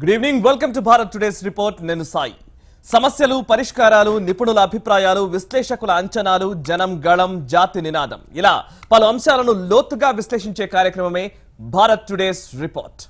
Good evening welcome to Bharat today's report నేను సాయి సమస్యలు పరిష్కారాలు నిపుణుల అభిప్రాయాలు విశ్లేషకుల అంచనాలు జనం గళం జాతి నినాదం ఇలా పలు అంశాలను లోతుగా విశ్లేషించే కార్యక్రమమే భారత్ టుడేస్ రిపోర్ట్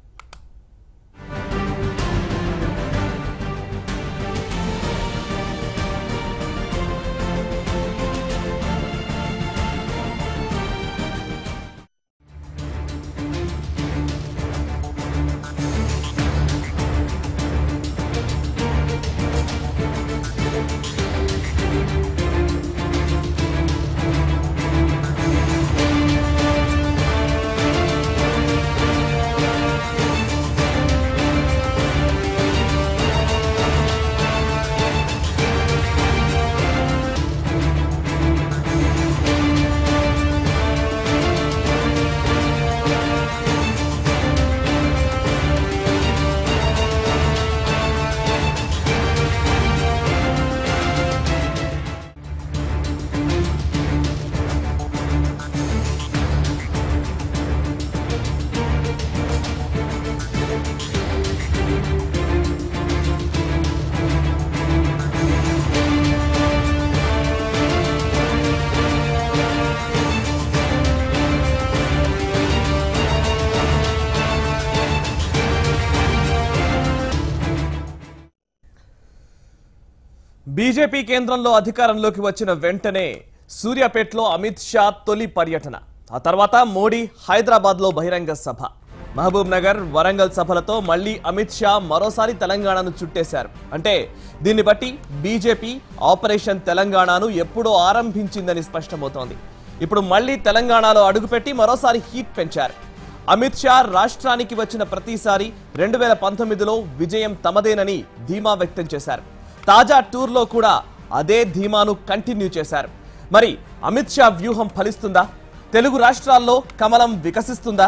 బీజేపీ కేంద్రంలో అధికారంలోకి వచ్చిన వెంటనే సూర్యాపేటలో అమిత్ షా తొలి పర్యటన ఆ తర్వాత మోడీ హైదరాబాద్ లో బహిరంగ సభ మహబూబ్ నగర్ వరంగల్ సభలతో మళ్ళీ అమిత్ షా మరోసారి తెలంగాణను చుట్టేశారు అంటే దీన్ని బట్టి బీజేపీ ఆపరేషన్ తెలంగాణను ఎప్పుడో ఆరంభించిందని స్పష్టమవుతోంది ఇప్పుడు మళ్ళీ తెలంగాణలో అడుగుపెట్టి మరోసారి హీట్ పెంచారు అమిత్ షా రాష్ట్రానికి వచ్చిన ప్రతిసారి రెండు వేల పంతొమ్మిదిలో విజయం తమదేనని ధీమా వ్యక్తం చేశారు తాజా టూర్లో కూడా అదే ధీమాను కంటిన్యూ చేశారు మరి అమిత్ షా వ్యూహం ఫలిస్తుందా తెలుగు రాష్ట్రాల్లో కమలం వికసిస్తుందా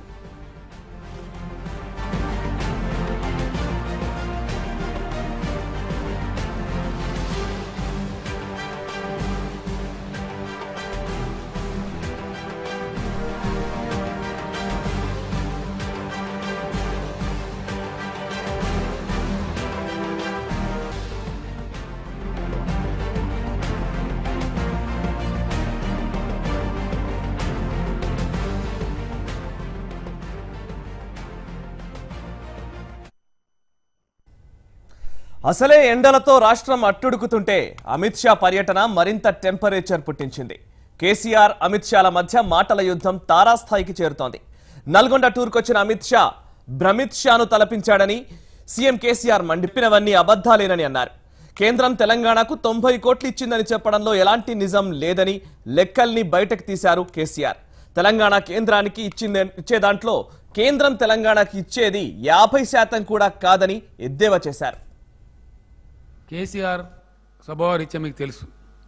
అసలే ఎండలతో రాష్ట్రం అట్టుడుకుతుంటే అమిత్ షా పర్యటన మరింత టెంపరేచర్ పుట్టించింది కేసీఆర్ అమిత్ షాల మధ్య మాటల యుద్ధం తారాస్థాయికి చేరుతోంది నల్గొండ టూర్కొచ్చిన అమిత్ షా భ్రమిత్ షాను తలపించాడని సీఎం కేసీఆర్ మండిపినవన్నీ అబద్ధాలేనని అన్నారు కేంద్రం తెలంగాణకు తొంభై కోట్లు ఇచ్చిందని చెప్పడంలో ఎలాంటి నిజం లేదని లెక్కల్ని బయటకు తీశారు కేసీఆర్ తెలంగాణ కేంద్రానికి ఇచ్చింది ఇచ్చే దాంట్లో కేంద్రం తెలంగాణకి ఇచ్చేది యాభై శాతం కూడా కాదని ఎద్దేవా చేశారు కేసీఆర్ స్వభావరీత్యా మీకు తెలుసు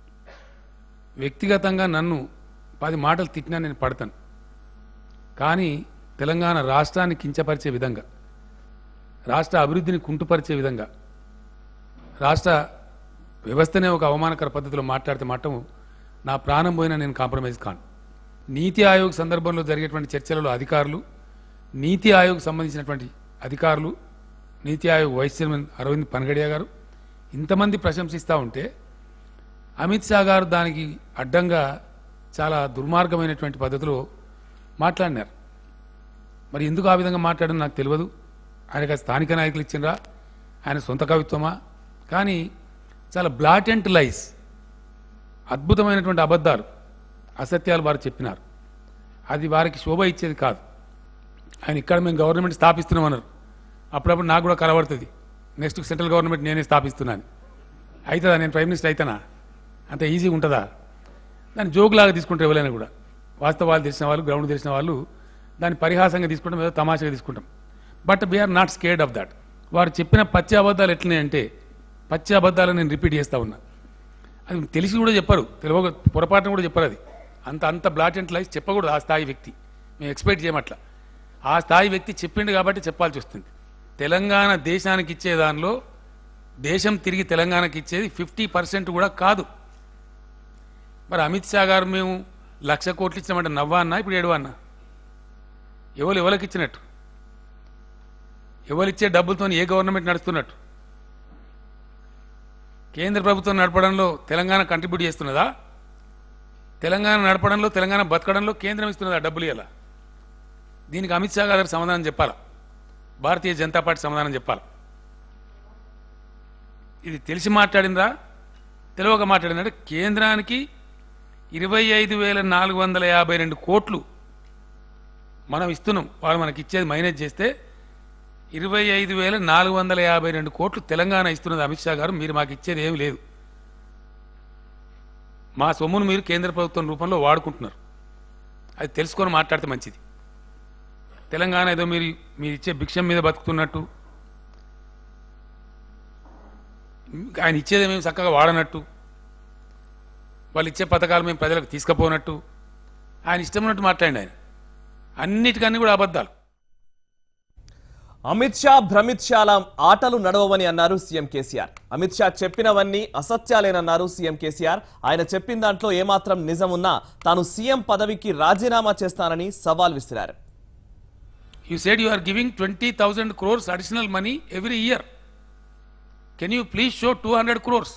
వ్యక్తిగతంగా నన్ను పది మాటలు తిట్టినా నేను పడతాను కానీ తెలంగాణ రాష్ట్రాన్ని కించపరిచే విధంగా రాష్ట్ర అభివృద్ధిని కుంటుపరిచే విధంగా రాష్ట్ర వ్యవస్థనే ఒక అవమానకర పద్ధతిలో మాట్లాడితే మాత్రం నా ప్రాణం పోయినా నేను కాంప్రమైజ్ కాను నీతి ఆయోగ్ సందర్భంలో జరిగేటువంటి చర్చలలో అధికారులు నీతి ఆయోగ్ సంబంధించినటువంటి అధికారులు నీతి ఆయోగ్ వైస్ చైర్మన్ అరవింద్ పనగడియా గారు ఇంతమంది ప్రశంసిస్తూ ఉంటే అమిత్ షా గారు దానికి అడ్డంగా చాలా దుర్మార్గమైనటువంటి పద్ధతిలో మాట్లాడినారు మరి ఎందుకు ఆ విధంగా మాట్లాడడం నాకు తెలియదు ఆయనకు ఆ స్థానిక నాయకులు ఇచ్చిండ్రా ఆయన సొంత కవిత్వమా కానీ చాలా బ్లాటెంట్ లైస్ అద్భుతమైనటువంటి అబద్ధాలు అసత్యాలు వారు చెప్పినారు అది వారికి శోభ ఇచ్చేది కాదు ఆయన ఇక్కడ మేము గవర్నమెంట్ స్థాపిస్తున్నామన్నారు అప్పుడప్పుడు నాకు కూడా కలబడుతుంది నెక్స్ట్ సెంట్రల్ గవర్నమెంట్ నేనే స్థాపిస్తున్నాను అవుతుందా నేను ప్రైమ్ మినిస్టర్ అవుతానా అంత ఈజీగా ఉంటుందా దాన్ని జోకులాగా తీసుకుంటారు ఎవరైనా కూడా వాస్తవాలు తెలిసిన వాళ్ళు గ్రౌండ్ తెలిసిన వాళ్ళు దాన్ని పరిహాసంగా తీసుకుంటాం ఏదో తమాషగా తీసుకుంటాం but we're not scared of that వారు చెప్పిన పచ్చి అబద్ధాలు ఎట్లనే అంటే పచ్చి అబద్ధాలు నేను రిపీట్ చేస్తా ఉన్నా అది తెలిసి కూడా చెప్పరు తెలియ పొరపాటున కూడా చెప్పరు అది అంత అంత బ్లాటెంట్ లైఫ్ చెప్పకూడదు ఆ స్థాయి వ్యక్తి మేము ఎక్స్పెక్ట్ చేయమట్లా ఆ స్థాయి వ్యక్తి చెప్పిండు కాబట్టి చెప్పాల్సి వస్తుంది తెలంగాణ దేశానికి ఇచ్చే దానిలో దేశం తిరిగి తెలంగాణకి ఇచ్చేది ఫిఫ్టీ పర్సెంట్ కూడా కాదు మరి అమిత్ షా గారు మేము లక్ష కోట్లు ఇచ్చినామంటే నవ్వా అన్నా ఇప్పుడు ఏడువా అన్నా ఎవరు ఎవరికి ఇచ్చినట్టు ఎవరిచ్చే డబ్బులతో ఏ గవర్నమెంట్ నడుస్తున్నట్టు కేంద్ర ప్రభుత్వం నడపడంలో తెలంగాణ కంట్రిబ్యూట్ చేస్తున్నదా తెలంగాణ నడపడంలో తెలంగాణ బతకడంలో కేంద్రం ఇస్తున్నదా డబ్బులు ఇలా దీనికి అమిత్ షా గారికి సమాధానం చెప్పాలా భారతీయ జనతా పార్టీ సమాధానం చెప్పాలి ఇది తెలిసి మాట్లాడిందా తెలియక మాట్లాడిందంటే కేంద్రానికి ఇరవై ఐదు వేల నాలుగు వందల యాభై రెండు కోట్లు మనం ఇస్తున్నాం వాళ్ళు మనకి ఇచ్చేది మైనస్ చేస్తే ఇరవై ఐదు వేల నాలుగు వందల యాభై రెండు కోట్లు తెలంగాణ ఇస్తున్నది అమిత్ షా గారు మీరు మాకు ఇచ్చేది ఏమీ లేదు మా సొమ్మును మీరు కేంద్ర ప్రభుత్వం రూపంలో వాడుకుంటున్నారు అది తెలుసుకొని మాట్లాడితే మంచిది తెలంగాణ ఏదో మీరు మీరు ఇచ్చే భిక్షం మీద బతుకుతున్నట్టు ఆయన ఇచ్చేది మేము చక్కగా వాడనట్టు వాళ్ళు ఇచ్చే పథకాలు మేము ప్రజలకు తీసుకుపోనట్టు ఆయన ఇష్టం ఉన్నట్టు మాట్లాడండి ఆయన అన్నిటికన్నీ కూడా అబద్ధాలు అమిత్ షా భ్రమిత్ షాల ఆటలు నడవవని అన్నారు సీఎం కేసీఆర్ అమిత్ షా చెప్పినవన్నీ అసత్యాలేనన్నారు సీఎం కేసీఆర్ ఆయన చెప్పిన దాంట్లో ఏమాత్రం నిజమున్నా తాను సీఎం పదవికి రాజీనామా చేస్తానని సవాల్ విసిరారు you said you are giving twenty thousand crores additional money every year can you please show two hundred crores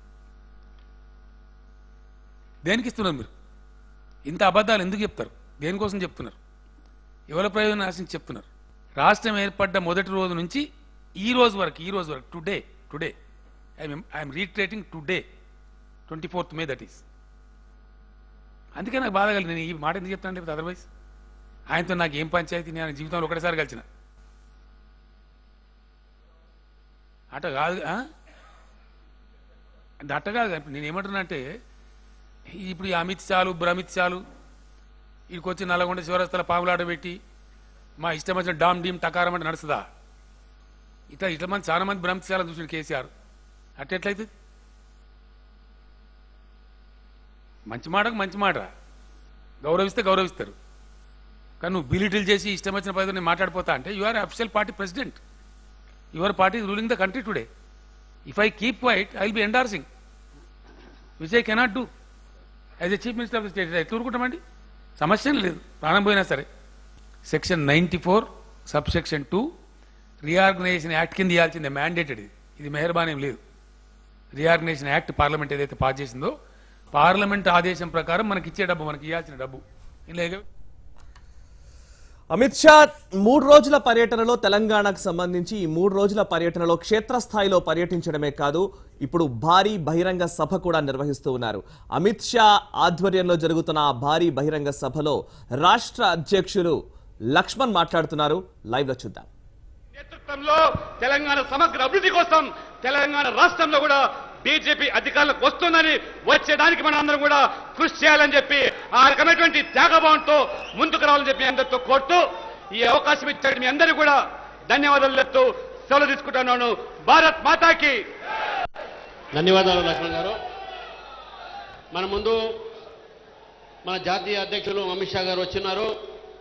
దేనికి ఇస్తున్నారు మీరు ఇంత అబద్ధాలు ఎందుకు చెప్తారు దేనికోసం చెప్తున్నారు ఎవరి ప్రయోజనం ఆశించి చెప్తున్నారు రాష్ట్రం ఏర్పడ్డ మొదటి రోజు నుంచి ఈ రోజు వరకు ఈ రోజు వరకు today today I'm reiterating today twenty fourth May that is అందుకే నాకు బాధ కలిగింది నేను ఈ మాట ఎందుకు చెప్తాను అదర్వైజ్ ఆయనతో నాకు ఏం పంచాయతీ నేను ఆయన జీవితంలో ఒకటేసారి కలిసిన అట కాదు ఆ? అంటే అట్ట కాదు నేను ఏమంటున్నా అంటే ఇప్పుడు ఈ అమిత్ షాలు భ్రమిత్ షాలు ఇక్కడికి వచ్చి నల్లగొండ శివరస్తల పాములాట పెట్టి మా ఇష్టం వచ్చిన డామ్ డీమ్ టకారం అంటే నడుస్తుందా ఇట్లా ఇట్లా మంది చాలా మంది భ్రమిత్ షాలను చూసిన కేసీఆర్ అట్ట ఎట్లయితుంది మంచి మాటకు మంచి మాట గౌరవిస్తే గౌరవిస్తారు కానీ నువ్వు బిలిటిల్ చేసి ఇష్టం వచ్చిన పదవి నేను మాట్లాడిపోతా అంటే you are official party president your party ruling the country today if I keep quiet I will be endorsing which I cannot do as a chief minister of the state ఎట్లా ఊరుకుంటామండి సమస్య లేదు ప్రాణం పోయినా సరే section ninety four sub section two reorganisation act కింద ఇవ్వాల్సిందే mandated ఇది ఇది మెహర్బాన్ ఏం లేదు రీఆర్గనైజేషన్ యాక్ట్ పార్లమెంట్ ఏదైతే పాస్ చేసిందో పార్లమెంట్ ఆదేశం ప్రకారం మనకి ఇచ్చే డబ్బు మనకి ఇవ్వాల్సిన డబ్బు ఇలా అమిత్ షా మూడు రోజుల పర్యటనలో తెలంగాణకు సంబంధించి ఈ మూడు రోజుల పర్యటనలో క్షేత్రస్థాయిలో పర్యటించడమే కాదు ఇప్పుడు భారీ బహిరంగ సభ కూడా నిర్వహిస్తూ ఉన్నారు అమిత్ షా ఆధ్వర్యంలో జరుగుతున్న ఆ భారీ బహిరంగ సభలో రాష్ట్ర అధ్యక్షులు లక్ష్మణ్ మాట్లాడుతున్నారు లైవ్ లో చూద్దాం నేతృత్వంలో తెలంగాణ సమగ్ర అభివృద్ధి కోసం తెలంగాణ రాష్ట్రంలో కూడా బీజేపీ అధికారులకు వస్తుందని వచ్చేదానికి మనం అందరం కూడా కృషి చేయాలని చెప్పి ఆ రకమైనటువంటి త్యాగభావంతో ముందుకు రావాలని చెప్పి మీ అందరితో కోరుతూ ఈ అవకాశం ఇచ్చాడు మీ అందరికీ కూడా ధన్యవాదాలు చెప్తూ సెలవు తీసుకుంటున్నాను భారత్ మాతాకి ధన్యవాదాలు లక్ష్మణ్ గారు మన ముందు మన జాతీయ అధ్యక్షులు అమిత్ షా గారు వచ్చినారు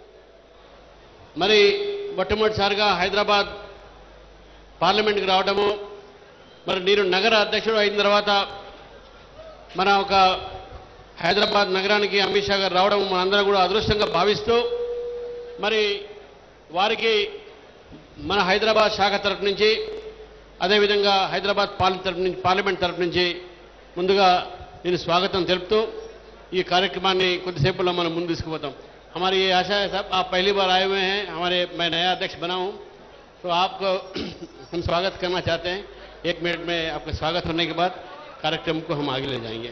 మరి మొట్టమొదటిసారిగా హైదరాబాద్ పార్లమెంట్కి రావడము మరి నేను నగర అధ్యక్షుడు అయిన తర్వాత మన ఒక హైదరాబాద్ నగరానికి అమిత్ షా గారు రావడం మనందరం కూడా అదృష్టంగా భావిస్తూ మరి వారికి మన హైదరాబాద్ శాఖ తరఫు నుంచి అదేవిధంగా హైదరాబాద్ పార్లమెంట్ తరఫు నుంచి పార్లమెంట్ తరఫు నుంచి ముందుగా నేను స్వాగతం తెలుపుతూ ఈ కార్యక్రమాన్ని కొద్దిసేపులో మనం ముందు తీసుకుపోతాం हमारी ये आशा है साहब आप पहली बार आए हुए हैं हमारे मैं नया अध्यक्ष बना हूँ तो आपको हम स्वागत करना चाहते हैं एक मिनट में आपका स्वागत होने के बाद कार्यक्रम को हम आगे ले जाएंगे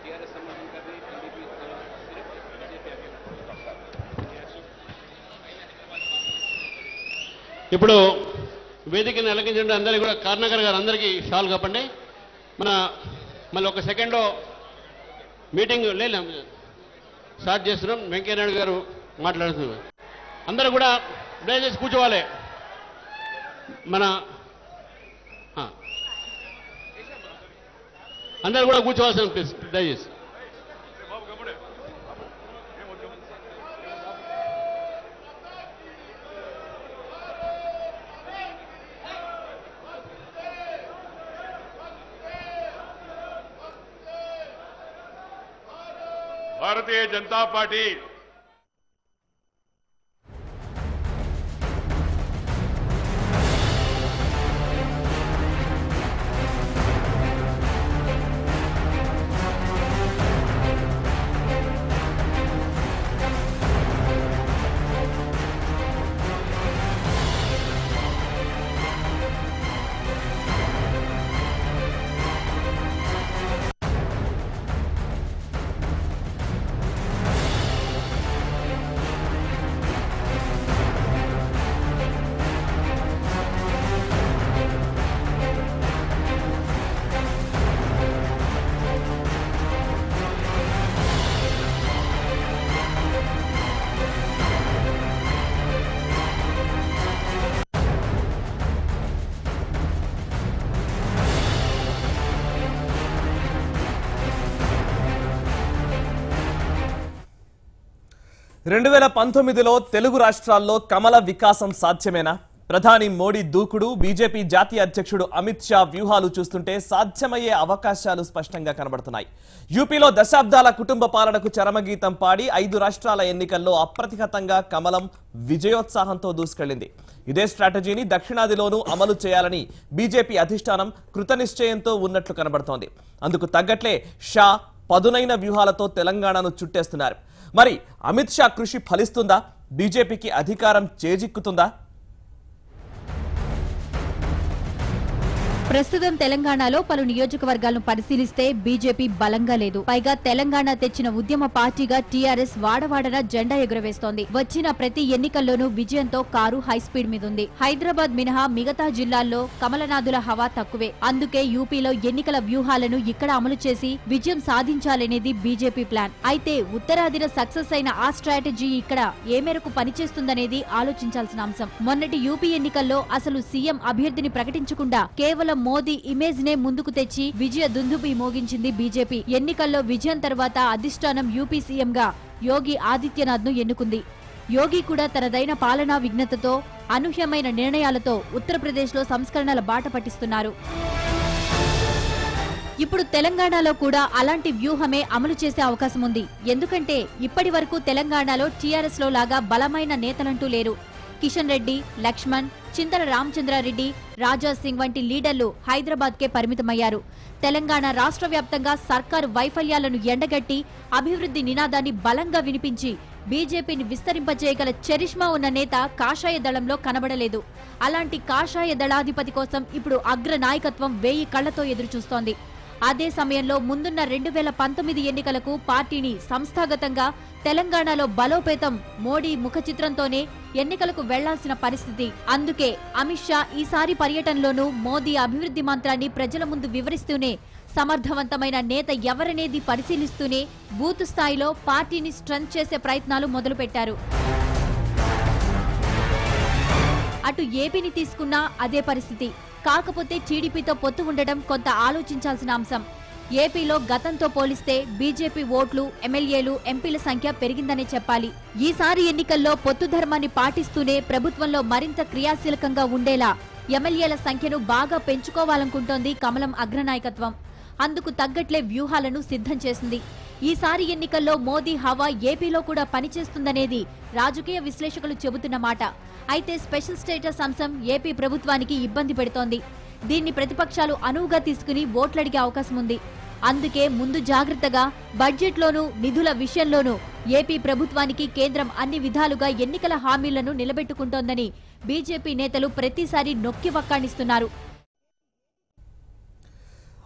ఇప్పుడు వేదికను అలకించండి అందరికీ కూడా కార్నగర్ గారు అందరికీ షాల్ కప్పండి మన మళ్ళీ ఒక సెకండ్లో మీటింగ్ లేదు స్టార్ట్ చేస్తున్నాం వెంకయ్యనాయుడు గారు మాట్లాడుతున్నారు అందరూ కూడా దయచేసి కూర్చోవాలి మన ఆ. అందరూ కూడా కూర్చోవాల్సిన ప్లీజ్ దయచేసి భారతీయ జనతా పార్టీ రెండు వేల పంతొమ్మిదిలో తెలుగు రాష్ట్రాల్లో కమల వికాసం సాధ్యమేనా ప్రధాని మోడీ దూకుడు బీజేపీ జాతీయ అధ్యక్షుడు అమిత్ షా వ్యూహాలు చూస్తుంటే సాధ్యమయ్యే అవకాశాలు స్పష్టంగా కనబడుతున్నాయి యూపీలో దశాబ్దాల కుటుంబ పాలనకు చరమగీతం పాడి ఐదు రాష్ట్రాల ఎన్నికల్లో అప్రతిహతంగా కమలం విజయోత్సాహంతో దూసుకెళ్లింది ఇదే స్ట్రాటజీని దక్షిణాదిలోనూ అమలు చేయాలని బీజేపీ అధిష్టానం కృతనిశ్చయంతో ఉన్నట్లు కనబడుతోంది అందుకు తగ్గట్లే షా పదునైన వ్యూహాలతో తెలంగాణను చుట్టేస్తున్నారు మరి అమిత్ షా కృషి ఫలిస్తుందా బీజేపీకి అధికారం చేజిక్కుతుందా ప్రస్తుతం తెలంగాణలో పలు నియోజకవర్గాలను పరిశీలిస్తే బీజేపీ బలంగా లేదు పైగా తెలంగాణ తెచ్చిన ఉద్యమ పార్టీగా టీఆర్ఎస్ వాడవాడన జెండా ఎగురవేస్తోంది వచ్చిన ప్రతి ఎన్నికల్లోనూ విజయంతో కారు హైస్పీడ్ మీదుంది హైదరాబాద్ మినహా మిగతా జిల్లాల్లో కమలనాథుల హవా తక్కువే అందుకే యూపీలో ఎన్నికల వ్యూహాలను ఇక్కడ అమలు చేసి విజయం సాధించాలనేది బీజేపీ ప్లాన్ అయితే ఉత్తరాదిన సక్సెస్ అయిన ఆ స్ట్రాటజీ ఇక్కడ ఏ మేరకు పనిచేస్తుందనేది ఆలోచించాల్సిన అంశం మొన్నటి యూపీ ఎన్నికల్లో అసలు సీఎం అభ్యర్థిని ప్రకటించకుండా కేవలం మోదీ ఇమేజ్ నే ముందుకు తెచ్చి విజయ దుందుబి మోగించింది బీజేపీ ఎన్నికల్లో విజయం తర్వాత అధిష్టానం యూపీ సీఎం గా యోగి ఆదిత్యనాథ్ ను ఎన్నుకుంది యోగి కూడా తనదైన పాలనా విఘ్నతతో అనూహ్యమైన నిర్ణయాలతో ఉత్తరప్రదేశ్ లో సంస్కరణల బాట పట్టిస్తున్నారు ఇప్పుడు తెలంగాణలో కూడా అలాంటి వ్యూహమే అమలు చేసే అవకాశం ఉంది ఎందుకంటే ఇప్పటి వరకు తెలంగాణలో టీఆర్ఎస్ లో లాగా బలమైన నేతలంటూ లేరు కిషన్ రెడ్డి లక్ష్మణ్ చింతల రామచంద్రారెడ్డి రాజా సింగ్ వంటి లీడర్లు హైదరాబాద్ కే పరిమితమయ్యారు తెలంగాణ రాష్ట్ర వ్యాప్తంగా సర్కారు వైఫల్యాలను ఎండగట్టి అభివృద్ధి నినాదాన్ని బలంగా వినిపించి బీజేపీని విస్తరింపజేయగల చరిష్మా ఉన్న నేత కాషాయ దళంలో కనబడలేదు అలాంటి కాషాయ దళాధిపతి కోసం ఇప్పుడు అగ్ర నాయకత్వం వేయి కళ్లతో ఎదురుచూస్తోంది అదే సమయంలో ముందున్న రెండు వేల పంతొమ్మిది ఎన్నికలకు పార్టీని సంస్థాగతంగా తెలంగాణలో బలోపేతం మోడీ ముఖ చిత్రంతోనే ఎన్నికలకు వెళ్లాల్సిన పరిస్థితి అందుకే అమిత్ షా ఈసారి పర్యటనలోనూ మోదీ అభివృద్ధి మంత్రాన్ని ప్రజల ముందు వివరిస్తూనే సమర్థవంతమైన నేత ఎవరనేది పరిశీలిస్తూనే బూత్ స్థాయిలో పార్టీని స్ట్రెంగ్ చేసే ప్రయత్నాలు మొదలుపెట్టారు అటు ఏపీని తీసుకున్నా అదే పరిస్థితి కాకపోతే టీడీపీతో పొత్తు ఉండడం కొంత ఆలోచించాల్సిన అంశం ఏపీలో గతంతో పోలిస్తే బీజేపీ ఓట్లు ఎమ్మెల్యేలు ఎంపీల సంఖ్య పెరిగిందనే చెప్పాలి ఈసారి ఎన్నికల్లో పొత్తు ధర్మాన్ని పాటిస్తూనే ప్రభుత్వంలో మరింత క్రియాశీలకంగా ఉండేలా ఎమ్మెల్యేల సంఖ్యను బాగా పెంచుకోవాలనుకుంటోంది కమలం అగ్రనాయకత్వం అందుకు తగ్గట్లే వ్యూహాలను సిద్ధం చేసింది ఈసారి ఎన్నికల్లో మోదీ హవా ఏపీలో కూడా పనిచేస్తుందనేది రాజకీయ విశ్లేషకులు చెబుతున్న మాట అయితే స్పెషల్ స్టేటస్ అంశం ఏపీ ప్రభుత్వానికి ఇబ్బంది పెడుతోంది దీన్ని ప్రతిపక్షాలు అనువుగా తీసుకుని ఓట్లడిగే అవకాశం ఉంది అందుకే ముందు జాగ్రత్తగా బడ్జెట్లోనూ నిధుల విషయంలోనూ ఏపీ ప్రభుత్వానికి కేంద్రం అన్ని విధాలుగా ఎన్నికల హామీలను నిలబెట్టుకుంటోందని బీజేపీ నేతలు ప్రతిసారి నొక్కి వక్కాణిస్తున్నారు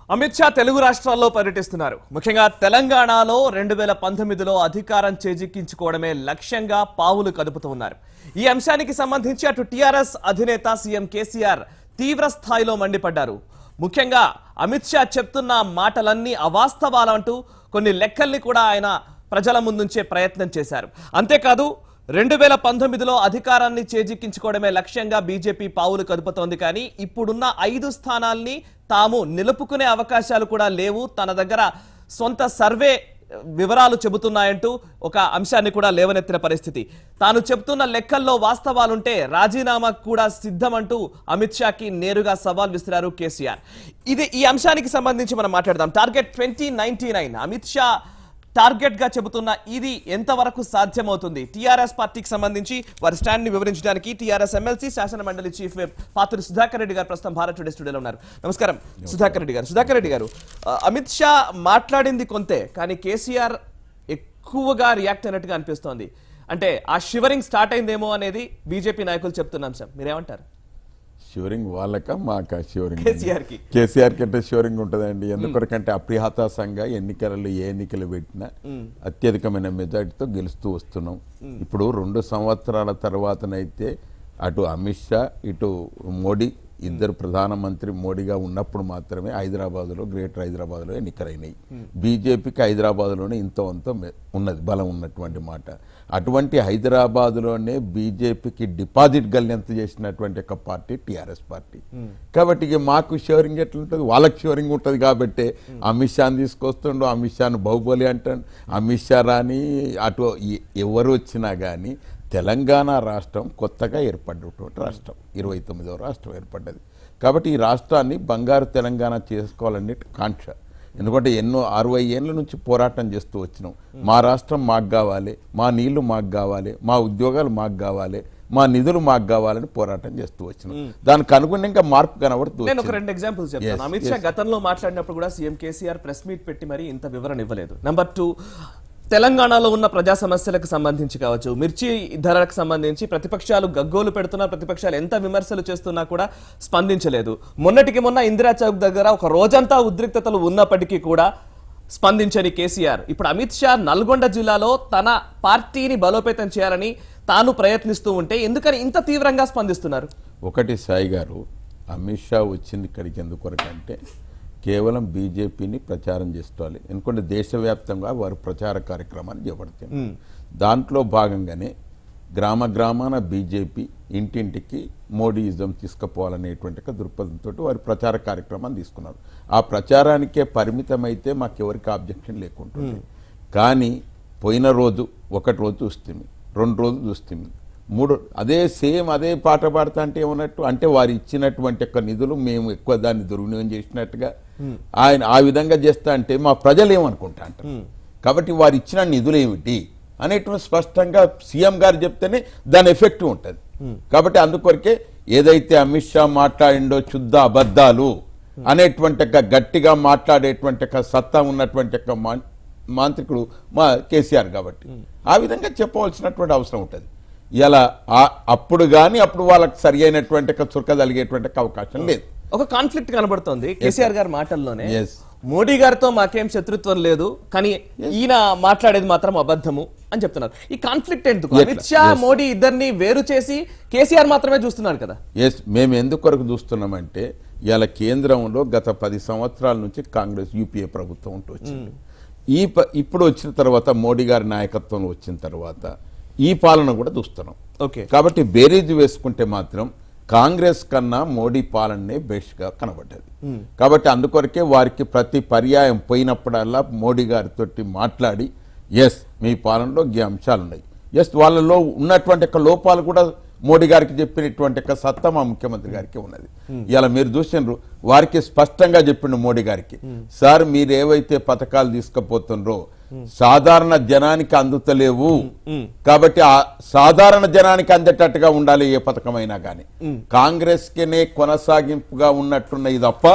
అమిత్ షా తెలుగు రాష్ట్రాల్లో పర్యటిస్తున్నారు ముఖ్యంగా తెలంగాణలో రెండు వేల పంతొమ్మిదిలో అధికారం చేజిక్కించుకోవడమే లక్ష్యంగా పావులు కదుపుతూ ఉన్నారు ఈ అంశానికి సంబంధించి అటు టీఆర్ఎస్ అధినేత సీఎం కేసీఆర్ తీవ్ర స్థాయిలో మండిపడ్డారు ముఖ్యంగా అమిత్ షా చెప్తున్న మాటలన్నీ అవాస్తవాలంటూ కొన్ని లెక్కల్ని కూడా ఆయన ప్రజల ముందుంచే ప్రయత్నం చేశారు అంతేకాదు రెండు వేల పంతొమ్మిదిలో అధికారాన్ని చేజిక్కించుకోవడమే లక్ష్యంగా బీజేపీ పావులు కదుపుతోంది కానీ ఇప్పుడున్న ఐదు స్థానాల్ని తాము నిలుపుకునే అవకాశాలు కూడా లేవు తన దగ్గర సొంత సర్వే వివరాలు చెబుతున్నాయంటూ ఒక అంశాన్ని కూడా లేవనెత్తిన పరిస్థితి తాను చెబుతున్న లెక్కల్లో వాస్తవాలుంటే రాజీనామాకు కూడా సిద్ధమంటూ అమిత్ షాకి నేరుగా సవాల్ విసిరారు కేసీఆర్ ఇది ఈ అంశానికి సంబంధించి మనం మాట్లాడదాం target twenty Amit Shah target గా చెబుతున్న ఇది ఎంతవరకు సాధ్యమవుతుంది టీఆర్ఎస్ పార్టీకి సంబంధించి వారి స్టాండ్ ని వివరించడానికి టీఆర్ఎస్ ఎమ్మెల్సీ శాసన మండలి చీఫ్ విప్ పాతూరి సుధాకర్ రెడ్డి గారు ప్రస్తుతం భారత్ టుడే స్టూడియోలో ఉన్నారు నమస్కారం సుధాకర్ రెడ్డి గారు సుధాకర్ రెడ్డి గారు ఆ, అమిత్ షా మాట్లాడింది కొంతే కానీ కేసీఆర్ ఎక్కువగా రియాక్ట్ అయినట్టుగా అనిపిస్తోంది అంటే ఆ షివరింగ్ స్టార్ట్ అయిందేమో అనేది బీజేపీ నాయకులు చెప్తున్న అంశం మీరేమంటారు షూరింగ్ వాళ్ళక మాక షూరింగ్ కేసీఆర్ కి. కేసీఆర్ కంటే షూరింగ్ ఉంటుందండి ఎందుకొరకంటే అప్రిహతాసంగా ఎన్నికలలో ఏ ఎన్నికలు పెట్టినా అత్యధికమైన మెజార్టీతో గెలుస్తూ వస్తున్నాం ఇప్పుడు రెండు సంవత్సరాల తర్వాతనైతే అటు అమిత్ షా ఇటు మోడీ ఇద్దరు ప్రధానమంత్రి మోడీగా ఉన్నప్పుడు మాత్రమే హైదరాబాద్లో గ్రేటర్ హైదరాబాద్లో ఎన్నికలైనాయి బీజేపీకి హైదరాబాద్లోనే ఇంత అంత ఉన్నది బలం ఉన్నటువంటి మాట అటువంటి హైదరాబాద్లోనే బీజేపీకి డిపాజిట్ గల్యంత చేసినటువంటి ఒక పార్టీ టీఆర్ఎస్ పార్టీ కాబట్టి ఇక మాకు షోరింగ్ ఎట్లుంటుంది వాళ్ళకి షోరింగ్ ఉంటుంది కాబట్టి అమిత్ షాని తీసుకొస్తుండు అమిత్ షాను బాహుబలి అంటాడు అమిత్ షా రాని అటు ఎ- ఎవరు వచ్చినా కానీ తెలంగాణ రాష్ట్రం కొత్తగా ఏర్పడినటువంటి రాష్ట్రం ఇరవై తొమ్మిదవ రాష్ట్రం ఏర్పడ్డది కాబట్టి ఈ రాష్ట్రాన్ని బంగారు తెలంగాణ చేసుకోవాలనే కాంక్ష ఎందుకంటే ఎన్నో అరవై ఏళ్ళ నుంచి పోరాటం చేస్తూ వచ్చినాం మా రాష్ట్రం మాకు కావాలి మా నీళ్లు మాకు కావాలి మా ఉద్యోగాలు మాకు కావాలి మా నిధులు మాకు కావాలని పోరాటం చేస్తూ వచ్చినాం దానికి అనుగుణంగా మార్పు కనబడుతూ నేను ఒక వచ్చింది. రెండు ఎగ్జాంపుల్స్ చెప్తాను Yes, అమిత్ షా yes. గతంలో మాట్లాడినప్పుడు కూడా సీఎం కేసీఆర్ ప్రెస్ మీట్ పెట్టి మరి ఇంత వివరణ ఇవ్వలేదు నంబర్ టూ తెలంగాణలో ఉన్న ప్రజా సమస్యలకు సంబంధించి కావచ్చు మిర్చి ధరలకు సంబంధించి ప్రతిపక్షాలు గగ్గోలు పెడుతున్నా ప్రతిపక్షాలు ఎంత విమర్శలు చేస్తున్నా కూడా స్పందించలేదు మొన్నటికి మొన్న ఇందిరా చౌక్ దగ్గర ఒక రోజంతా ఉద్రిక్తతలు ఉన్నప్పటికీ కూడా స్పందించని కేసీఆర్ ఇప్పుడు అమిత్ షా నల్గొండ జిల్లాలో తన పార్టీని బలోపేతం చేయాలని తాను ప్రయత్నిస్తూ ఉంటే ఎందుకని ఇంత తీవ్రంగా స్పందిస్తున్నారు ఒకటి సాయి గారు అమిత్ షా వచ్చింది ఇక్కడికి ఎందుకొరకంటే కేవలం బీజేపీని ప్రచారం చేసుకోవాలి ఎందుకంటే దేశవ్యాప్తంగా వారు ప్రచార కార్యక్రమాన్ని చేపడుతుంది దాంట్లో భాగంగానే గ్రామ గ్రామాన బీజేపీ ఇంటింటికి మోడీయిజం తీసుకుపోవాలనేటువంటి ఒక దృక్పథంతో వారి ప్రచార కార్యక్రమాన్ని తీసుకున్నారు ఆ ప్రచారానికే పరిమితమైతే మాకెవరికి ఆబ్జెక్షన్ లేకుంటుంది కానీ పోయిన రోజు ఒకటి రోజు చూస్తుంది రెండు రోజులు చూస్తుంది మూడు అదే సేమ్ అదే పాట పాడతా అంటే ఏమన్నట్టు అంటే వారు ఇచ్చినటువంటి యొక్క నిధులు మేము ఎక్కువ దాన్ని దుర్వినియోగం చేసినట్టుగా ఆయన ఆ విధంగా చేస్తా అంటే మా ప్రజలు ఏమనుకుంటా అంటారు కాబట్టి వారు ఇచ్చిన నిధులు ఏమిటి అనేటువంటి స్పష్టంగా సీఎం గారు చెప్తేనే దాని ఎఫెక్ట్ ఉంటుంది కాబట్టి అందుకొరకే ఏదైతే అమిత్ షా మాట్లాడిండో శుద్ధ అబద్ధాలు అనేటువంటి ఒక గట్టిగా మాట్లాడేటువంటి ఒక సత్తా ఉన్నటువంటి ఒక మాన్- మాంత్రికుడు మా కేసీఆర్ కాబట్టి ఆ విధంగా చెప్పవలసినటువంటి అవసరం ఉంటుంది ఇలా ఆ- అప్పుడు కానీ అప్పుడు వాళ్ళకి సరి అయినటువంటి ఒక చురక కలిగేటువంటి ఒక అవకాశం లేదు ఒక కాన్ఫ్లిక్ట్ కనబడుతోంది కేసీఆర్ గారి మాటల్లోనే Yes. మోడీ గారితో మాకేం శత్రుత్వం లేదు కానీ ఈయన మాట్లాడేది మాత్రం అబద్ధము అని చెప్తున్నారు ఈ కాన్ఫ్లిక్ట్ ఎందుకు ఎట్లా? అమిత్ షా Yes. మోడీ ఇద్దరిని వేరు చేసి కేసీఆర్ మాత్రమే చూస్తున్నాడు కదా ఎస్ మేము ఎందుకు కొరకు చూస్తున్నామంటే ఇవాళ కేంద్రంలో గత పది సంవత్సరాల నుంచి కాంగ్రెస్ యూపీఏ ప్రభుత్వం ఉంటూ వచ్చింది ఈ ప- ఇప్పుడు వచ్చిన తర్వాత మోడీ గారి నాయకత్వంలో వచ్చిన తర్వాత ఈ పాలన కూడా చూస్తున్నాం ఓకే కాబట్టి బేరీజ్ వేసుకుంటే మాత్రం కాంగ్రెస్ కన్నా మోడీ పాలనే బెస్ట్గా కనబడ్డది కాబట్టి అందుకొరకే వారికి ప్రతి పర్యాయం పోయినప్పుడల్లా మోడీ గారితో మాట్లాడి ఎస్ మీ పాలనలో ఈ అంశాలు ఉన్నాయి ఎస్ వాళ్ళలో ఉన్నటువంటి యొక్క లోపాలు కూడా మోడీ గారికి చెప్పినటువంటి యొక్క సత్తా మా ముఖ్యమంత్రి గారికి ఉన్నది ఇలా మీరు చూసినారు వారికి స్పష్టంగా చెప్పిండు మోడీ గారికి సార్ మీరు ఏవైతే పథకాలు తీసుకుపోతుండ్రో సాధారణ జనానికి అందుతలేవు కాబట్టి ఆ సాధారణ జనానికి అందేటట్టుగా ఉండాలి ఏ పథకమైనా కానీ కాంగ్రెస్ కినే కొనసాగింపుగా ఉన్నట్టున్నది తప్ప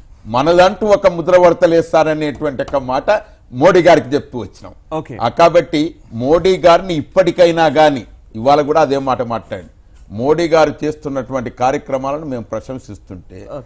మనదంటూ ఒక ముద్ర వడతలేస్తారనేటువంటి ఒక మాట మోడీ గారికి చెప్తూ వచ్చినాం ఓకే ఆ కాబట్టి మోడీ గారిని ఇప్పటికైనా కానీ ఇవాళ కూడా అదే మాట మాట్లాడి మోడీ గారు చేస్తున్నటువంటి కార్యక్రమాలను మేము ప్రశంసిస్తుంటే ఓకే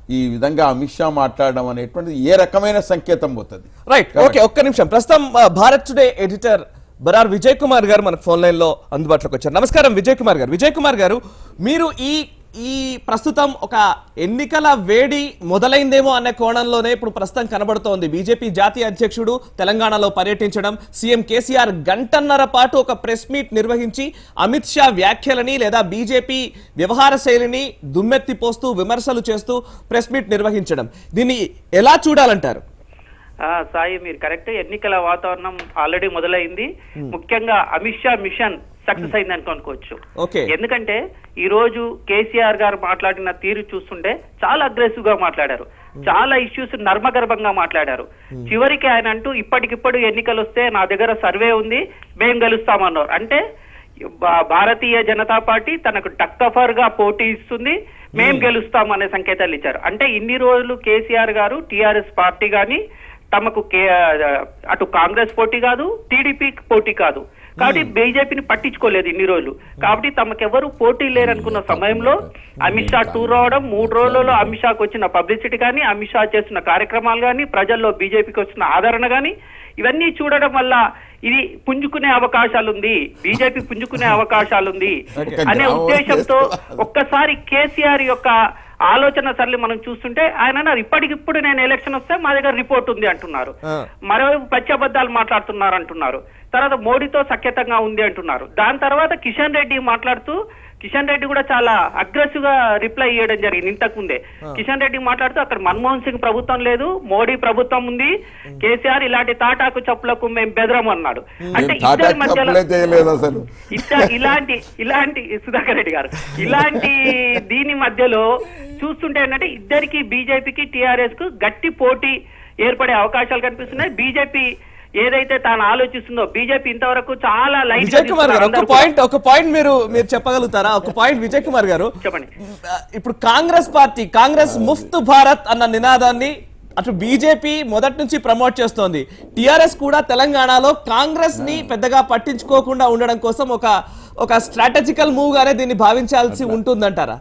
ఈ విధంగా అమిత్ షా మాట్లాడడం అనేటువంటిది ఏ రకమైన సంకేతం పోతుంది రైట్ ఓకే ఒక్క నిమిషం ప్రస్తుతం ఆ, భారత్ టుడే ఎడిటర్ బరార్ విజయ్ కుమార్ గారు మనకు ఫోన్ లైన్ లో అందుబాటులోకి వచ్చారు నమస్కారం విజయ్ కుమార్ గారు విజయ్ కుమార్ గారు మీరు ఈ ఈ ప్రస్తుతం ఒక ఎన్నికల వేడి మొదలైందేమో అనే కోణంలోనే ఇప్పుడు ప్రస్తుతం కనబడుతోంది బీజేపీ జాతీయ అధ్యక్షుడు తెలంగాణలో పర్యటించడం సీఎం కేసీఆర్ గంటన్నర పాటు ఒక ప్రెస్ మీట్ నిర్వహించి అమిత్ షా వ్యాఖ్యలని లేదా బీజేపీ వ్యవహార శైలిని దుమ్మెత్తిపోస్తూ విమర్శలు చేస్తూ ప్రెస్ మీట్ నిర్వహించడం దీన్ని ఎలా చూడాలంటారు ఆ, సాయి మీరు కరెక్ట్ ఎన్నికల వాతావరణం ఆల్రెడీ మొదలైంది ముఖ్యంగా అమిత్ షా మిషన్ సక్సెస్ అయింది అనుకోవచ్చు ఓకే ఎందుకంటే ఈ రోజు కేసీఆర్ గారు మాట్లాడిన తీరు చూస్తుంటే చాలా అగ్రెసివ్ గా మాట్లాడారు చాలా ఇష్యూస్ నర్మగర్భంగా మాట్లాడారు చివరికి ఆయన అంటూ ఇప్పటికిప్పుడు ఎన్నికలు వస్తే నా దగ్గర సర్వే ఉంది మేం గెలుస్తామన్నారు అంటే భా- భారతీయ జనతా పార్టీ తనకు టక్కఫర్ గా పోటీ ఇస్తుంది మేం గెలుస్తాం అనే సంకేతాలు ఇచ్చారు అంటే ఇన్ని రోజులు కేసీఆర్ గారు టిఆర్ఎస్ పార్టీ గాని తమకు కే అటు కాంగ్రెస్ పోటీ కాదు టీడీపీ పోటీ కాదు కాబట్టి బీజేపీని పట్టించుకోలేదు ఇన్ని రోజులు కాబట్టి తమకెవరు పోటీ లేరనుకున్న సమయంలో అమిత్ షా టూర్ రావడం మూడు రోజులలో అమిత్ షాకు వచ్చిన పబ్లిసిటీ కానీ అమిత్ షా చేస్తున్న కార్యక్రమాలు కానీ ప్రజల్లో బీజేపీకి వచ్చిన ఆదరణ కానీ ఇవన్నీ చూడడం వల్ల ఇది పుంజుకునే అవకాశాలు ఉంది బీజేపీ పుంజుకునే అవకాశాలు ఉంది ఒక అనే గ్రామం ఉద్దేశంతో చేస్తే- ఒక్కసారి కేసీఆర్ యొక్క ఆలోచన సరళి మనం చూస్తుంటే ఆయన అన్నారు ఇప్పటికిప్పుడు నేను ఎలక్షన్ వస్తే మా దగ్గర రిపోర్ట్ ఉంది అంటున్నారు ఆ. మరోవైపు పచ్చబద్దాలు మాట్లాడుతున్నారు అంటున్నారు తర్వాత మోడీతో సఖ్యతంగా ఉంది అంటున్నారు దాని తర్వాత కిషన్ రెడ్డి మాట్లాడుతూ కిషన్ రెడ్డి కూడా చాలా అగ్రెసివ్ గా రిప్లై ఇవ్వడం జరిగింది ఇంతకు ముందే కిషన్ రెడ్డి మాట్లాడుతూ అక్కడ మన్మోహన్ సింగ్ ప్రభుత్వం లేదు మోడీ ప్రభుత్వం ఉంది కేసీఆర్ ఇలాంటి తాటాకు చెప్పులకు మేము బెదరం అన్నాడు అంటే మేము టాటా ఇద్దరి మధ్యలో కప్పులే చేయలేదు అసలు ఇట్లా ఇలాంటి ఇలాంటి సుధాకర్ రెడ్డి గారు ఇలాంటి దీని మధ్యలో చూస్తుంటే ఏంటంటే ఇద్దరికి బీజేపీకి టిఆర్ఎస్ కు గట్టి పోటీ ఏర్పడే అవకాశాలు కనిపిస్తున్నాయి బీజేపీ ఏదైతే తాను ఆలోచిస్తుందో బీజేపీ ఇంతవరకు చాలా లైట్ విజయ్ కుమార్ గారు ఒక పాయింట్ ఒక పాయింట్ మీరు మీరు చెప్పగలుగుతారా ఒక పాయింట్ విజయ్ కుమార్ గారు చెప్పండి ఆ, ఇప్పుడు కాంగ్రెస్ పార్టీ కాంగ్రెస్ ముఫ్త్ భారత్ అన్న నినాదాన్ని అటు బీజేపీ మొదటి నుంచి ప్రమోట్ చేస్తోంది టిఆర్ఎస్ కూడా తెలంగాణలో కాంగ్రెస్ ని పెద్దగా పట్టించుకోకుండా ఉండడం కోసం ఒక ఒక స్ట్రాటజికల్ మూవ్ గానే దీన్ని భావించాల్సి ఉంటుందంటారా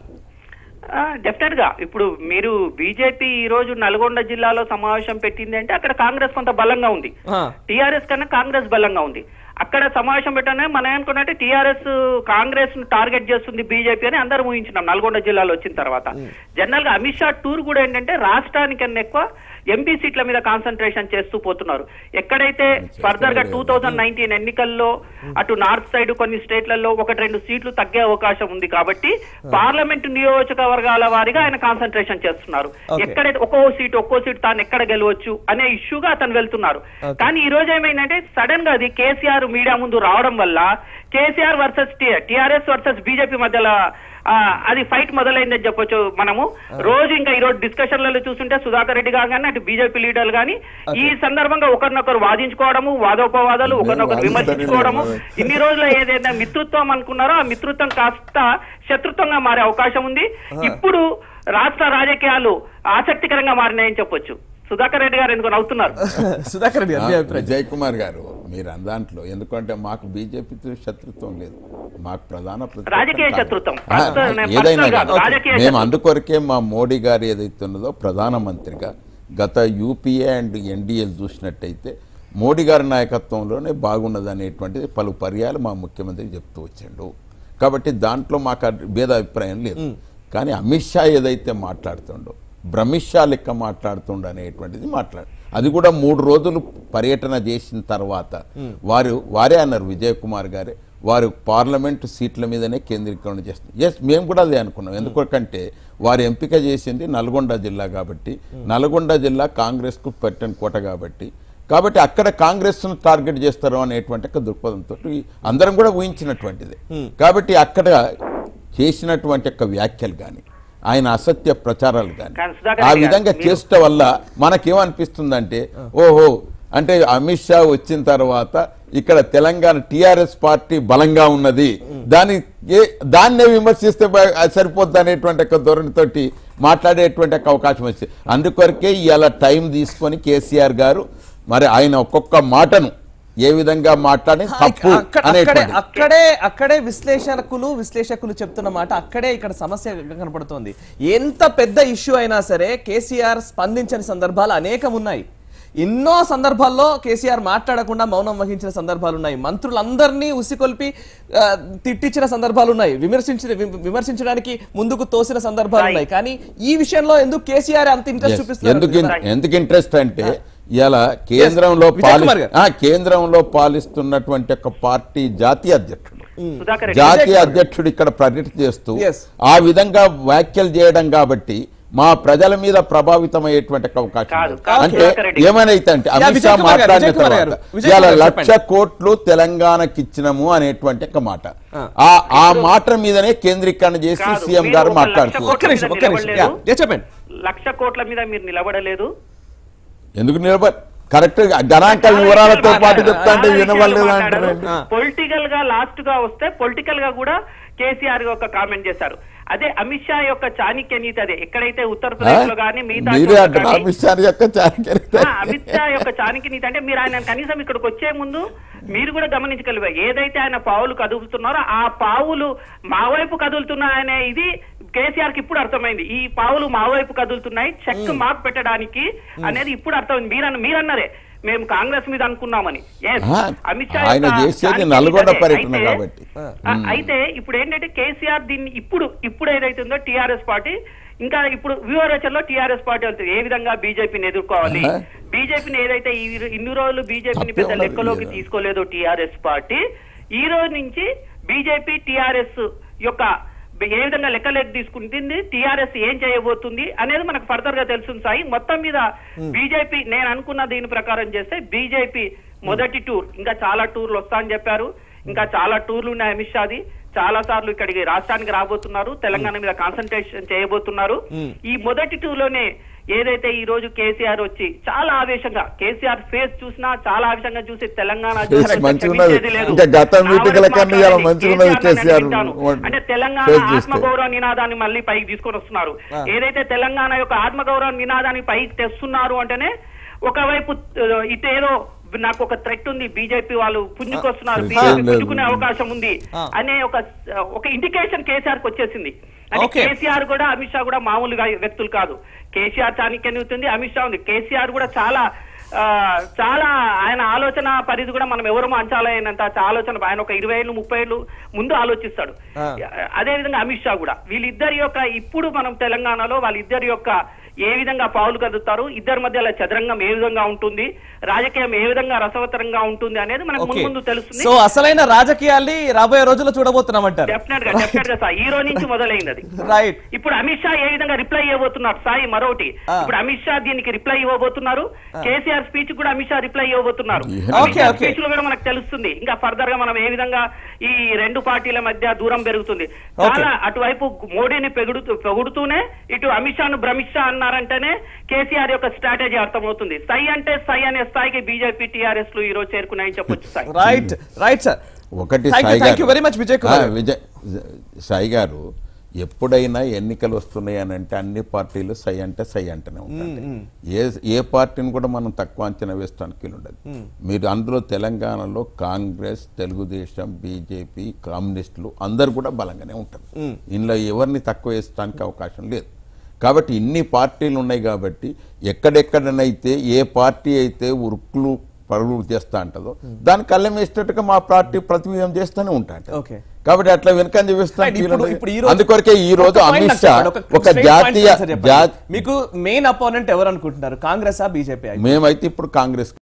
డెఫినెట్ గా ఇప్పుడు మీరు బీజేపీ ఈ రోజు నల్గొండ జిల్లాలో సమావేశం పెట్టింది అంటే అక్కడ కాంగ్రెస్ కొంత బలంగా ఉంది ఆ, టీఆర్ఎస్ కన్నా కాంగ్రెస్ బలంగా ఉంది అక్కడ సమావేశం పెట్టనే మనం ఏమనుకున్నట్టే టీఆర్ఎస్ కాంగ్రెస్ ను టార్గెట్ చేస్తుంది బీజేపీ అని అందరం ఊహించినాం నల్గొండ జిల్లాలో వచ్చిన తర్వాత జనరల్ గా అమిత్ షా టూర్ కూడా ఏంటంటే రాష్ట్రానికన్నా ఎక్కువ ఎంపీ సీట్ల మీద కాన్సన్ట్రేషన్ చేస్తూ పోతున్నారు ఎక్కడైతే ఫర్దర్ గా టూ థౌజండ్ నైన్టీన్ ఎన్నికల్లో అటు నార్త్ సైడ్ కొన్ని స్టేట్లలో ఒకటి రెండు సీట్లు తగ్గే అవకాశం ఉంది కాబట్టి పార్లమెంట్ నియోజకవర్గాల వారిగా ఆయన కాన్సన్ట్రేషన్ చేస్తున్నారు Okay. ఎక్కడైతే ఒక్కో సీట్ ఒక్కో సీట్ తాను ఎక్కడ గెలవచ్చు అనే ఇష్యూగా అతను వెళ్తున్నారు Okay. కానీ ఈ రోజు ఏమైందంటే సడన్ గా అది కేసీఆర్ మీడియా ముందు రావడం వల్ల KCR versus TRS versus BJP మధ్యలో ఆ, అది ఫైట్ మొదలైందని చెప్పొచ్చు మనము రోజు ఇంకా ఈ రోజు డిస్కషన్లలో చూస్తుంటే సుధాకర్ రెడ్డి గారు కానీ అటు బీజేపీ లీడర్లు కానీ ఈ సందర్భంగా ఒకరినొకరు వాదించుకోవడము వాదోపవాదాలు ఒకరినొకరు వాదిస్తూనే విమర్శించుకోవడము ఉన్నారు. ఇన్ని రోజులు ఏదైతే మిత్రుత్వం అనుకున్నారో ఆ మిత్రుత్వం కాస్త శత్రుత్వంగా మారే అవకాశం ఉంది ఇప్పుడు రాష్ట్ర రాజకీయాలు ఆసక్తికరంగా మారినాయని చెప్పొచ్చు సుధాకర్ రెడ్డి గారు ఎందుకు నవ్వుతున్నారు సుధాకర్ రెడ్డి గారు మీ అభిప్రాయం విజయ్ కుమార్ గారు మీరు దాంట్లో ఎందుకంటే మాకు బీజేపీతో శత్రుత్వం లేదు మాకు ప్రధాన ప్రతిపక్షం రాజకీయ కాదు. శత్రుత్వం. ఆ, పర్సనల్ నేను ఏదైనా పర్సనల్ కాదు. కాదు, రాజకీయ మేము శత్రుత్వం. అందుకొరకే మా మోడీ గారు ఏదైతే ఉన్నదో ప్రధానమంత్రిగా గత యూపీఏ అండ్ ఎన్డీఏలు చూసినట్టయితే మోడీ గారి నాయకత్వంలోనే బాగున్నది అనేటువంటిది పలు పర్యాలు మా ముఖ్యమంత్రి చెప్తూ వచ్చాడు కాబట్టి దాంట్లో మాకు ఆ భేద అభిప్రాయం లేదు కానీ అమిత్ షా ఏదైతే మాట్లాడుతుండో బ్రహ్మిషా లెక్క మాట్లాడుతుండ అనేటువంటిది మాట్లాడు అది కూడా మూడు రోజులు పర్యటన చేసిన తర్వాత వారు వారే అన్నారు విజయ్ కుమార్ గారే వారు పార్లమెంట్ సీట్ల మీదనే కేంద్రీకరణ చేస్తారు ఎస్ మేము కూడా అదే అనుకున్నాం ఎందుకంటే వారు ఎంపిక చేసింది నల్గొండ జిల్లా కాబట్టి నల్గొండ జిల్లా కాంగ్రెస్కు పెట్టని కోట కాబట్టి కాబట్టి అక్కడ కాంగ్రెస్ ను టార్గెట్ చేస్తారు అనేటువంటి ఒక దృక్పథంతో అందరం కూడా ఊహించినటువంటిది కాబట్టి అక్కడ చేసినటువంటి యొక్క వ్యాఖ్యలు కానీ ఆయన అసత్య ప్రచారాలు కానీ కానీ సుధాకర్ ఆ రెడ్డి గారు, విధంగా మీరు- చేసటం వల్ల మనకేమనిపిస్తుందంటే ఓహో అంటే అమిత్ షా వచ్చిన తర్వాత ఇక్కడ తెలంగాణ టిఆర్ఎస్ పార్టీ బలంగా ఉన్నది దాని ఏ- దాన్నే విమర్శిస్తే బ- అది సరిపోద్ది అనేటువంటి ఒక ధోరణితోటి మాట్లాడేటువంటి ఒక అవకాశం వచ్చింది అందుకొరకే ఇలా టైం తీసుకొని కేసీఆర్ గారు మరి ఆయన ఒక్కొక్క మాటను ఏ విధంగా మాట్లాడి తప్పు అక్క- అక్కడే అనేటువంటి అక్కడే అక్కడే విశ్లేషకులు విశ్లేషకులు చెప్తున్న మాట అక్కడే ఇక్కడ సమస్య కనపడుతోంది ఎంత పెద్ద ఇష్యూ అయినా సరే కేసీఆర్ స్పందించని సందర్భాలు అనేకం ఉన్నాయి ఎన్నో సందర్భాల్లో కేసీఆర్ మాట్లాడకుండా మౌనం వహించిన సందర్భాలు ఉన్నాయి మంత్రులందరినీ ఉసికొల్పి ఆ, తిట్టించిన సందర్భాలు ఉన్నాయి విమర్శించిన వి- విమర్శించడానికి ముందుకు తోసిన సందర్భాలు ఉన్నాయి కానీ ఈ విషయంలో ఎందుకు కేసీఆర్ అంత ఇంట్రెస్ట్ Yes. చూపిస్తున్నారు ఎందుకు ఇన్- ఎందుకు ఇంట్రెస్ట్ అంటే ఇలా కేంద్రంలో విజయ్ కుమార్ పాలి గారు. ఆ, కేంద్రంలో పాలిస్తున్నటువంటి ఒక పార్టీ జాతీయ అధ్యక్షుడు సుధాకర్ రెడ్డి జాతీయ అధ్యక్షుడు ఇక్కడ ప్రకటన చేస్తూ Yes. ఆ విధంగా వ్యాఖ్యలు చేయడం కాబట్టి మా ప్రజల మీద ప్రభావితమయ్యేటువంటి ఒక అవకాశం కాదు, లేదు. కాదు, అంటే సుధాకర్ రెడ్డి. ఏమైతే అంటే యా, అమిత్ విజయ్ షా కుమార్ గారు, మాట్లాడిన విజయ్ కుమార్ గారు, తర్వాత విజయ్ ఇవాళ కుమార్ గారు లక్ష కోట్లు తెలంగాణకి ఇచ్చినము అనేటువంటి ఒక మాట ఆ ఆ మాట మీదనే కేంద్రీకరణ చేసి కాదు, సీఎం మీరు గారు ఒక లక్ష మాట్లాడుతున్నారు ఒక్క నిమిషం ఒక్క నిమిషం యా, యా, చెప్పండి లక్ష కోట్ల మీద మీరు నిలబడలేదు ఎందుకు నిలబడి కరెక్ట్ గణాంక వివరాలతో పాటు చెప్తా అంటే వినవలేదు అంటారండి పొలిటికల్ గా లాస్ట్ గా వస్తే పొలిటికల్ గా కూడా కేసీఆర్ ఒక కామెంట్ చేశారు అదే అమిత్ షా యొక్క చాణక్య నీతి అదే ఎక్కడైతే ఉత్తరప్రదేశ్ లో కానీ మిగతా మీరే చోట్ల అంటారు కానీ- అమిత్ షా యొక్క చారిత్ర ఆ, అమిత్ షా యొక్క చాణక్య నీతి అంటే మీరు ఆయన కనీసం ఇక్కడికి వచ్చే ముందు మీరు కూడా గమనించగలిగారు ఏదైతే ఆయన పావులు కదులుతున్నారో ఆ పావులు మా వైపు కదులుతున్నాయనే ఇది కేసీఆర్ కి ఇప్పుడు అర్థమైంది ఈ పావులు మా వైపు కదులుతున్నాయి చెక్ మార్క్ పెట్టడానికి అనేది ఇప్పుడు అర్థమైంది మీరన్న మీరన్నరే మేము కాంగ్రెస్ మీద అనుకున్నామని Yes, ఆ, అమిత్ షా ఆయన యొక్క చేసేది చాణక్య నల్గొండ నీతి అదే. పర్యటన అయితే- కాబట్టి. ఆ, అయితే ఇప్పుడు ఏంటంటే కేసీఆర్ దీన్ని ఇప్పుడు ఇప్పుడు ఏదైతే ఉందో టిఆర్ఎస్ పార్టీ ఇంకా ఇప్పుడు వ్యూహరచనలో టిఆర్ఎస్ పార్టీ వెళ్తుంది ఏ విధంగా బీజేపీని ఎదుర్కోవాలి ఆహా. బీజేపీని ఏదైతే ఈ- ఇన్ని రోజులు బీజేపీని తప్పే పెద్ద ఉన్నది లెక్కలోకి లేదా? తీసుకోలేదు టిఆర్ఎస్ పార్టీ ఈ రోజు నుంచి బీజేపీ టిఆర్ఎస్ యొక్క ఏ విధంగా లెక్కలేక తీసుకుంటుంది టిఆర్ఎస్ ఏం చేయబోతుంది అనేది మనకు ఫర్దర్ గా తెలుస్తుంది సాయి మొత్తం మీద బీజేపీ నేను అనుకున్న దీని ప్రకారం చేస్తే బీజేపీ మొదటి టూర్ ఇంకా చాలా టూర్లు వస్తా అని చెప్పారు ఇంకా చాలా టూర్లు ఉన్నాయి అమిత్ షాది చాలా సార్లు ఇక్కడికి రాష్ట్రానికి రాబోతున్నారు తెలంగాణ మీద కాన్సన్ట్రేషన్ చేయబోతున్నారు ఈ మొదటి టూర్ లోనే ఏదైతే ఈ రోజు కేసీఆర్ వచ్చి చాలా ఆవేశంగా కేసీఆర్ ఫేస్ చూసినా చాలా ఆవేశంగా చూసి తెలంగాణ Face జనాలు మంచిగా ఉన్నది. క్షమించేది లేదు. ఇంకా గత నా మీటింగుల వరకు కన్నా ఇవాళ మాట్లాడి మంచిగా ఉన్నది కేసీఆర్ కేసీఆర్ నేను వింటాను. వాడు అంటే తెలంగాణ face చేస్తే. ఆత్మగౌరవ నినాదాన్ని మళ్ళీ పైకి తీసుకొని వస్తున్నారు ఏదైతే తెలంగాణ యొక్క ఆత్మగౌరవ నినాదాన్ని పైకి తెస్తున్నారు అంటేనే ఒకవైపు ఆ, ఇటేదో నాకు ఒక థ్రెట్ ఉంది బీజేపీ వాళ్ళు పుంజుకొస్తున్నారు ఆ, బీజేపీ లేదు. పుంజుకునే అవకాశం ఉంది ఆ. అనే ఒక ఒక ఇండికేషన్ కేసీఆర్ కి వచ్చేసింది అంటే Okay. కేసీఆర్ కూడా అమిత్ షా కూడా మామూలుగా వ్యక్తులు కాదు కేసీఆర్ చాణక్యం అవుతుంది అమిత్ షా ఉంది కేసీఆర్ కూడా చాలా ఆ, చాలా ఆయన ఆలోచన పరిధి కూడా మనం ఎవరు అంచాలైనంత ఆలోచన ఆయన ఒక ఇరవై ఏళ్ళు ముప్పై ఏళ్ళు ముందు ఆలోచిస్తాడు ఆ. అదే విధంగా అమిత్ షా కూడా వీళ్ళిద్దరి యొక్క ఇప్పుడు మనం తెలంగాణలో వాళ్ళిద్దరి యొక్క ఏ విధంగా పావులు కదులుతారు ఇద్దరి మధ్యలో చదరంగం ఏ విధంగా ఉంటుంది రాజకీయం ఏ విధంగా రసవతరంగా ఉంటుంది అనేది మనకు ఓకే ముందు తెలుస్తుంది సో అసలైన రాజకీయాల్ని రాబోయే రోజుల్లో చూడబోతున్నామంటారు డెఫినెట్ గా డెఫినెట్ గా సార్ ఈ రోజు నుంచి మొదలైంది అది రైట్ ఇప్పుడు అమిత్ షా ఏ విధంగా రిప్లై ఇవ్వబోతున్నారు సాయి మరొకటి ఆ. ఇప్పుడు అమిత్ షా దీనికి రిప్లై ఇవ్వబోతున్నారు కేసీఆర్ స్పీచ్ కూడా అమిత్ షా రిప్లై ఇవ్వబోతున్నారు ఓకే, ఓకే. స్పీచ్ లో కూడా మనకు తెలుస్తుంది ఇంకా ఫర్దర్ గా మనం ఏ విధంగా ఈ రెండు పార్టీల మధ్య దూరం పెరుగుతుంది చాలా అటువైపు మోడీని పెగుడుతూ పొగుడుతూనే ఇటు అమిత్ షాను భ్రమిత్ షా అన్నారంటేనే కేసీఆర్ యొక్క స్ట్రాటజీ అర్థమవుతుంది సై అంటే సై అనే స్థాయికి బీజేపీ టీఆర్ఎస్ లు ఈ రోజు చేరుకున్నాయని చెప్పొచ్చు సాయి రైట్ రైట్ సార్ ఒకటి Thank you, Sai thank you గారు- very much, విజయ్ కుమార్ ఆ, గారు. విజయ్ సాయి గారు ఎప్పుడైనా ఎన్నికలు వస్తున్నాయి అని అంటే అన్ని పార్టీలు సై అంటే సై అంటేనే ఉంటాయి ఏ ఏ పార్టీని కూడా మనం తక్కువ అంచనా వేస్తానికి ఉండదు మీరు అందులో తెలంగాణలో కాంగ్రెస్ తెలుగుదేశం బీజేపీ కమ్యూనిస్టులు అందరు కూడా బలంగానే ఉంటారు ఇందులో ఎవరిని తక్కువ వేయడానికి అవకాశం లేదు కాబట్టి ఇన్ని పార్టీలు ఉన్నాయి కాబట్టి ఎక్కడెక్కడనైతే ఏ పార్టీ అయితే ఉరుకులు పరుగులు చేస్తా ఉంటుందో దాని కళ్ళెం వేసేటట్టుగా మా పార్టీ ప్రతిబింబం చేస్తూనే ఉంటా ఉంటది. Okay. కాబట్టి అట్లా వెనకంజ Right, ఇప్పుడు- ఇప్పుడు ఈ రోజు- అందుకొరకే ఈ రోజు ఒక point అమిత్ నాకు షా చెప్పండి, ఒక straight point జాతీయ answer చెప్పండి. జా- మీకు మెయిన్ అపోనెంట్ ఎవరు అనుకుంటున్నారు కాంగ్రెస్ బీజేపీ మేమైతే ఇప్పుడు కాంగ్రెస్